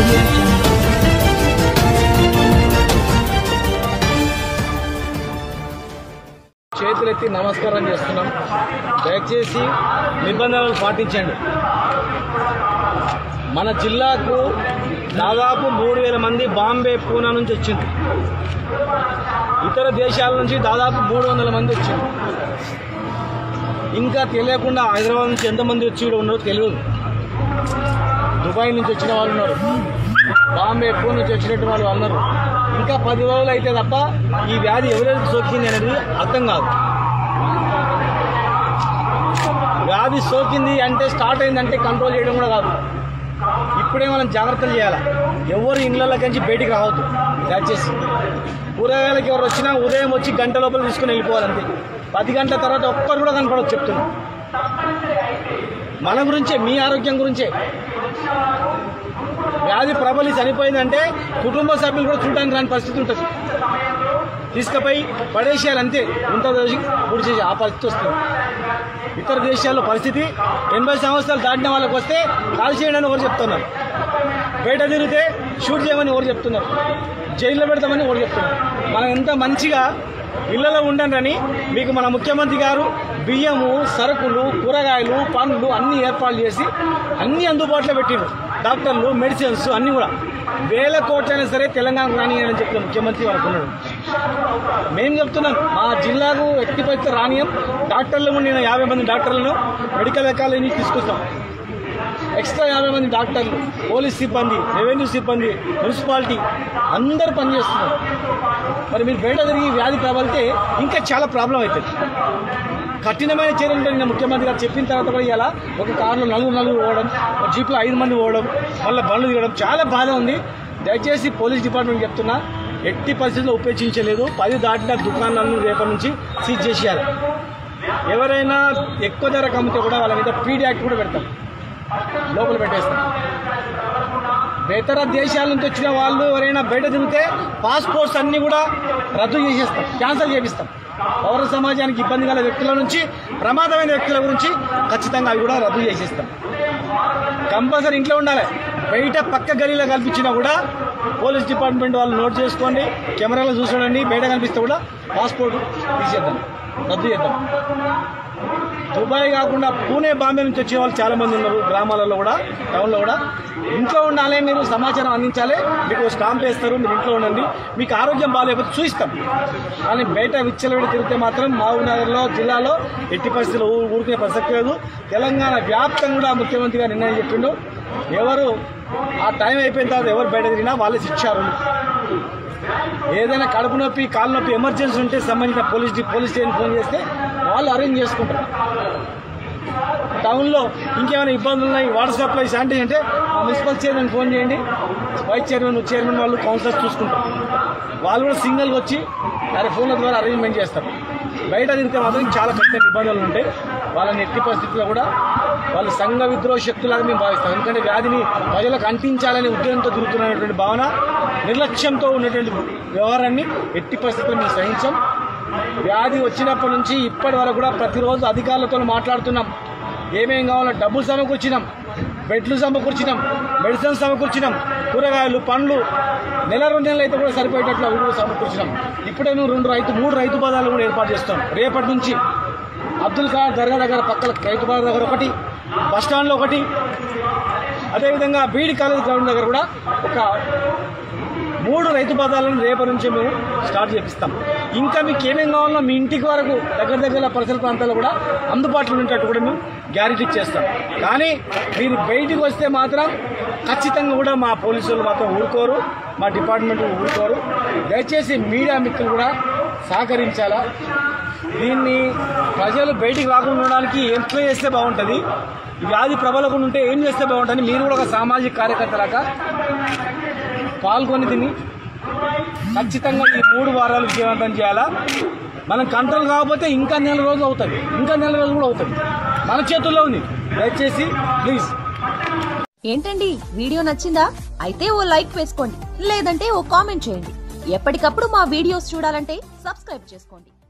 audio jungle. చేతులెత్తి నమస్కారం చేస్తున్నాం దయచేసి నిబంధనలు పాటించండి మన జిల్లాకు దాదాపు మూడు వేల మంది బాంబే పూనా నుంచి వచ్చింది ఇతర దేశాల నుంచి దాదాపు మూడు వందల మంది వచ్చింది ఇంకా తెలియకుండా హైదరాబాద్ నుంచి ఎంతమంది వచ్చి ఇక్కడ ఉన్నారో తెలియదు దుబాయ్ నుంచి వచ్చిన వాళ్ళు ఉన్నారు బాంబే పూర్ నుంచి వచ్చినట్టు వాళ్ళు అన్నారు ఇంకా పది రోజులు అయితే తప్ప ఈ వ్యాధి ఎవరెవరికి సోకింది అనేది అర్థం కాదు వ్యాధి సోకింది అంటే స్టార్ట్ అయిందంటే కంట్రోల్ చేయడం కూడా కాదు ఇప్పుడే మనం జాగ్రత్తలు చేయాలి ఎవరు ఇళ్ళలోకి బయటికి రావద్దు దయచేసి కూరగాయలకి ఎవరు వచ్చినా ఉదయం వచ్చి గంట లోపల తీసుకుని వెళ్ళిపోవాలంతే పది గంటల తర్వాత ఒక్కరు కూడా కనపడదు చెప్తున్నాం మన గురించే మీ ఆరోగ్యం గురించే వ్యాధి ప్రబలి చనిపోయిందంటే కుటుంబ సభ్యులు కూడా చూడడానికి రాని పరిస్థితి ఉంటుంది తీసుకుపోయి పడేసేయాలి అంతే ఉంట పూర్తి చేసి ఆ పరిస్థితి వస్తుంది ఇతర దేశాల్లో పరిస్థితి ఎనభై సంవత్సరాలు దాటిన వాళ్ళకి వస్తే కాల్ చేయండి అని ఎవరు చెప్తున్నారు బయట తిరిగితే షూట్ చేయమని ఎవరు చెప్తున్నారు జైల్లో పెడతామని ఎవరు చెప్తున్నారు మనం ఎంత మంచిగా ఇళ్లలో ఉండండి మీకు మన ముఖ్యమంత్రి గారు బియ్యము సరుకులు కూరగాయలు పండ్లు అన్ని ఏర్పాట్లు చేసి అన్ని అందుబాటులో పెట్టిండు డాక్టర్లు మెడిసిన్స్ అన్ని కూడా వేల కోట్లైనా సరే తెలంగాణకు రానియని చెప్పిన ముఖ్యమంత్రి వాళ్ళకు ఉన్నాడు మేము చెప్తున్నాం మా జిల్లాకు ఎట్టి పరిస్థితి రానియం డాక్టర్లు నేను యాభై మంది డాక్టర్లను మెడికల్ కాలేజీ తీసుకొస్తాం ఎక్స్ట్రా యాభై మంది డాక్టర్లు పోలీస్ సిబ్బంది రెవెన్యూ సిబ్బంది మున్సిపాలిటీ అందరూ పనిచేస్తున్నారు మరి మీరు బయట తిరిగి వ్యాధి ప్రబలితే ఇంకా చాలా ప్రాబ్లం అవుతుంది కఠినమైన చర్యలు ఉంటాయి నిన్న ముఖ్యమంత్రి గారు చెప్పిన తర్వాత కూడా ఇలా ఒక కారులో నలుగురు నలుగురు పోవడం ఒక జీప్లో ఐదు మంది పోవడం మళ్ళీ బండ్లు దిగడం చాలా బాధ ఉంది దయచేసి పోలీస్ డిపార్ట్మెంట్ చెప్తున్నా ఎట్టి పరిస్థితుల్లో ఉపేక్షించలేదు పది దాటిన దుకాణాలను రేపటి నుంచి సీజ్ చేసేయాలి ఎవరైనా ఎక్కువ ధర కమ్మితే కూడా వాళ్ళ మీద పీడీ యాక్ట్ కూడా పెడతాం లోపల పెట్టేస్తాం ఇతర దేశాల నుంచి వచ్చిన వాళ్ళు ఎవరైనా బయట తిరిగితే పాస్పోర్ట్స్ అన్నీ కూడా రద్దు చేసేస్తాం క్యాన్సిల్ చేపిస్తాం పౌర సమాజానికి ఇబ్బంది గల వ్యక్తుల నుంచి ప్రమాదమైన వ్యక్తుల గురించి ఖచ్చితంగా అవి కూడా రద్దు చేసేస్తాం కంపల్సరీ ఇంట్లో ఉండాలి బయట పక్క గలీలో కల్పించినా కూడా పోలీస్ డిపార్ట్మెంట్ వాళ్ళు నోట్ చేసుకోండి కెమెరాలో చూసుకోండి బయట కనిపిస్తే కూడా పాస్పోర్ట్ తీసేద్దాం రద్దు చేద్దాం దుబాయ్ కాకుండా పూణే బాంబే నుంచి వచ్చే వాళ్ళు చాలా మంది ఉన్నారు గ్రామాలలో కూడా టౌన్లో కూడా ఇంట్లో ఉండాలి మీరు సమాచారం అందించాలి మీకు స్టాంప్ వేస్తారు మీరు ఇంట్లో ఉండండి మీకు ఆరోగ్యం బాగాలేకపోతే చూపిస్తాం కానీ బయట విచ్చలవిడి తిరిగితే మాత్రం మహబూబ్నగర్లో జిల్లాలో ఎట్టి పరిస్థితుల్లో ఊ- ఊరుకునే ప్రసక్తి లేదు తెలంగాణ వ్యాప్తంగా కూడా ముఖ్యమంత్రి గారు నిర్ణయం చెప్పిండు ఎవరు ఆ టైం అయిపోయిన తర్వాత ఎవరు బయట తిరిగినా వాళ్ళే శిక్షారు ఏదైనా కడుపు నొప్పి కాలు నొప్పి ఎమర్జెన్సీ ఉంటే సంబంధించిన పోలీస్ డి- పోలీస్ స్టేషన్ ఫోన్ చేస్తే వాళ్ళు అరేంజ్ చేసుకుంటారు టౌన్లో ఇంకేమైనా ఇబ్బందులు ఉన్నాయి వాటర్ సప్లై శానిటేషన్ అంటే ఆ మున్సిపల్ చైర్మన్ ఫోన్ చేయండి వైస్ చైర్మన్ చైర్మన్ వాళ్ళు కౌన్సిలర్స్ చూసుకుంటారు వాళ్ళు కూడా సింగిల్గా వచ్చి వారి ఫోన్ల ద్వారా అరేంజ్మెంట్ చేస్తారు బయట తిరిగితే మాత్రం చాలా కష్టమైన ఇబ్బందులు ఉంటాయి వాళ్ళని ఎట్టి పరిస్థితుల్లో కూడా వాళ్ళు సంఘ విద్రోహ శక్తులాగా మేము భావిస్తాం ఎందుకంటే వ్యాధిని ప్రజలకు అంటించాలనే ఉద్దేశంతో తిరుగుతున్నటువంటి భావన నిర్లక్ష్యంతో ఉన్నటువంటి వ్యవహారాన్ని ఎట్టి పరిస్థితుల్లో మేము సహించాం వ్యాధి వచ్చినప్పటి నుంచి ఇప్పటి వరకు కూడా ప్రతిరోజు అధికారులతో మాట్లాడుతున్నాం ఏమేం కావాలో డబ్బులు సమకూర్చినాం బెడ్లు సమకూర్చినాం మెడిసిన్స్ సమకూర్చినాం కూరగాయలు పండ్లు నెల రెండు నెలలు అయితే కూడా సరిపోయేటట్లు అవి కూడా సమకూర్చినాం ఇప్పుడే నువ్వు రెండు రైతు మూడు రైతు బజార్లు కూడా ఏర్పాటు చేస్తాం రేపటి నుంచి అబ్దుల్ ఖాన్ దర్గా దగ్గర పక్కన రైతు బజార్ దగ్గర ఒకటి బస్ స్టాండ్లో ఒకటి అదేవిధంగా బీడి కాలేజ్ గ్రౌండ్ దగ్గర కూడా ఒక మూడు రైతు బజార్లను రేపటి నుంచి మేము స్టార్ట్ చేపిస్తాం ఇంకా మీకు ఏమేం కావాలో మీ ఇంటికి వరకు దగ్గర దగ్గర పరిసర ప్రాంతాల్లో కూడా అందుబాటులో ఉండేటట్టు కూడా మేము గ్యారెంటీ చేస్తాం కానీ మీరు బయటికి వస్తే మాత్రం ఖచ్చితంగా కూడా మా పోలీసులు మాత్రం ఊరుకోరు మా డిపార్ట్మెంట్ ఊరుకోరు దయచేసి మీడియా మిత్రులు కూడా సహకరించాలా దీన్ని ప్రజలు బయటికి రాకుండా ఉండడానికి ఎట్లా చేస్తే బాగుంటుంది ఈ వ్యాధి ప్రబలకుండా ఉంటే ఏం చేస్తే బాగుంటుంది మీరు కూడా ఒక సామాజిక కార్యకర్తలాగా పాల్గొని దీన్ని ఖచ్చితంగా ఈ మూడు వారాలు విజయవంతం చేయాలా మనం కంట్రోల్ కాకపోతే ఇంకా నెల రోజులు అవుతుంది ఇంకా నెల రోజులు కూడా అవుతుంది మన చేతుల్లో ఉంది దయచేసి ప్లీజ్ ఏంటండి వీడియో నచ్చిందా అయితే ఓ లైక్ వేసుకోండి లేదంటే ఓ కామెంట్ చేయండి ఎప్పటికప్పుడు మా వీడియోస్ చూడాలంటే సబ్స్క్రైబ్ చేసుకోండి